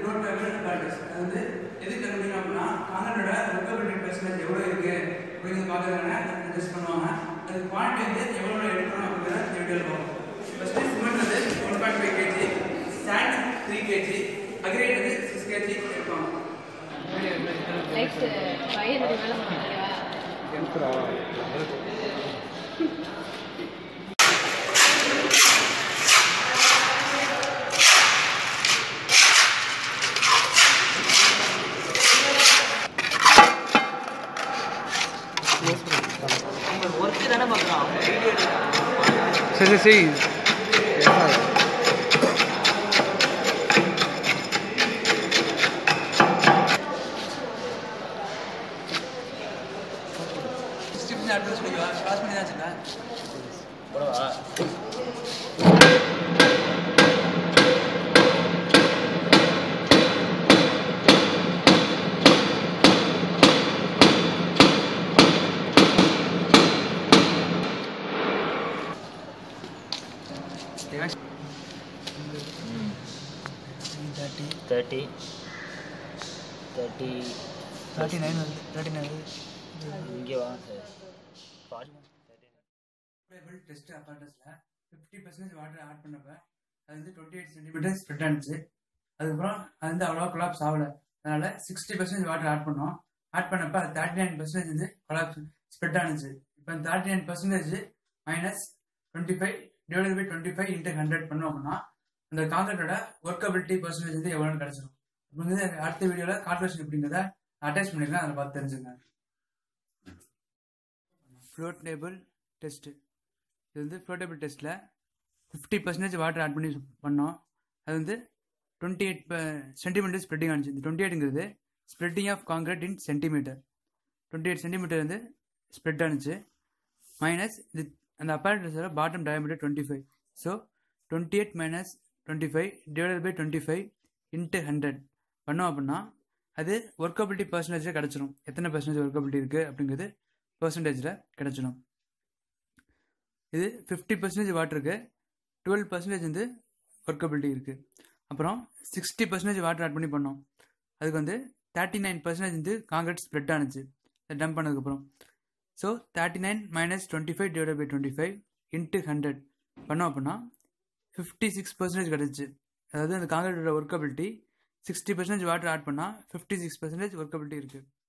road paper practice அது வந்து எது கண்டுபிடிக்கணும் அப்படின்னா காங்கிரட்டோட ஒர்க்கபிலிட்டி பெர்சன்டேஜ் எவ்வளோ இருக்கு அப்படிங்கிறது பார்க்கறதுக்கான டெஸ்ட் பண்ணுவாங்க அது குவான்டிட்டி வந்து எவ்வளோ எடுக்கணும் அப்படிங்கிறத டீட்டெயில் பார்ப்போம் ஃபஸ்ட்டு சிமெண்ட் வந்து one point five KG sand three KG aggregate வந்து சிக்ஸ் கேஜி எடுப்பாங்க லைட் வயது மேலே மாட்டேவா ஒர்க்கு தானே பார்க்குறான் வீடியோ சரி சரி சிக்ஸ்டி பர்சன்ட் அட்வான்ஸ் பண்ணிக்குவா பாஸ் பண்ணி தான் வச்சுருக்கேன் போடவா thirty thirty thirty thirty nine வந்து தேர்ட்டி நைன் இங்கே வா ஃபார்ட்டி டேபிள் டெஸ்ட் அப்பார்டஸில் ஃபிஃப்டி பர்சன்டேஜ் வாட்டர் ஆட் பண்ணப்ப அது வந்து டுவெண்ட்டி எயிட் சென்டிமீட்டர் ஸ்ப்ரெட் ஆனிச்சு அதுக்கப்புறம் அது வந்து அவ்வளோவா கொலாப்ஸ் ஆகலை அதனால சிக்ஸ்டி பர்சன்டேஜ் வாட்டர் ஆட் பண்ணோம் ஆட் பண்ணப்ப அது தேர்ட்டி நைன் பர்சன்டேஜ் வந்து கொலாப்ஸ் ஸ்ப்ரெட் ஆனிச்சு இப்போ thirty nine percentage minus twenty five divide by twenty five into hundred பண்ணோம் அப்படின்னா அந்த காங்கிரட்டோட ஒர்க்கபிலிட்டி பர்சன்டேஜ் வந்து எவ்வளோன்னு கிடச்சிரும் இப்போ வந்து அடுத்த வீடியோவில் கால்குலேஷன் எப்படிங்கிறத அட்டாச் பண்ணிக்கலாம் அதை பார்த்து தெரிஞ்சுங்க ஃப்ளோட் டேபிள் டெஸ்ட்டு இது வந்து ஃப்ளோட்டபிள் டெஸ்ட்டில் ஃபிஃப்டி பர்சன்டேஜ் வாட்டர் ஆட் பண்ணி பண்ணோம் அது வந்து டுவெண்ட்டி எயிட் சென்டிமீட்டர் ஸ்ப்ரெட்டிங் ஆனிச்சு இந்த டுவெண்ட்டி எயிட்டுங்கிறது spreading of concrete in centimetre twenty eight centimetre வந்து ஸ்ப்ரெட் ஆனிச்சு மைனஸ் இது அந்த அப்பாரட்டஸோட bottom diameter twenty five so twenty eight minus twenty five divided by twenty five into hundred பண்ணோம் அப்படின்னா அது ஒர்க்கபிலிட்டி பர்சன்டேஜில் கிடச்சிரும் எத்தனை பர்சன்டேஜ் ஒர்க்கபிலிட்டி இருக்குது அப்படிங்கிறது பர்சன்டேஜில் கிடச்சிடும் இது ஃபிஃப்டி பர்சன்டேஜ் வாட்டருக்கு டுவெல் பர்சன்டேஜ் வந்து ஒர்க்கபிலிட்டி இருக்குது அப்புறம் சிக்ஸ்டி பர்சன்டேஜ் வாட்டர் ஆட் பண்ணி பண்ணோம் அதுக்கு வந்து தேர்ட்டி நைன் பர்சன்டேஜ் வந்து காங்கிரீட் ஸ்ப்ரெட் ஆனிச்சு டம்ப் பண்ணதுக்கப்புறம் so thirty nine minus twenty five divide by twenty five into hundred பண்ணோம் அப்படின்னா ஃபிஃப்டி சிக்ஸ் பர்சன்டேஜ் கிடச்சிச்சு அதாவது அந்த காங்கிரீட்டோட workability sixty percentage water add பண்ணால் ஃபிஃப்டி சிக்ஸ் பர்சன்டேஜ் ஒர்க்கபிலிட்டி இருக்குது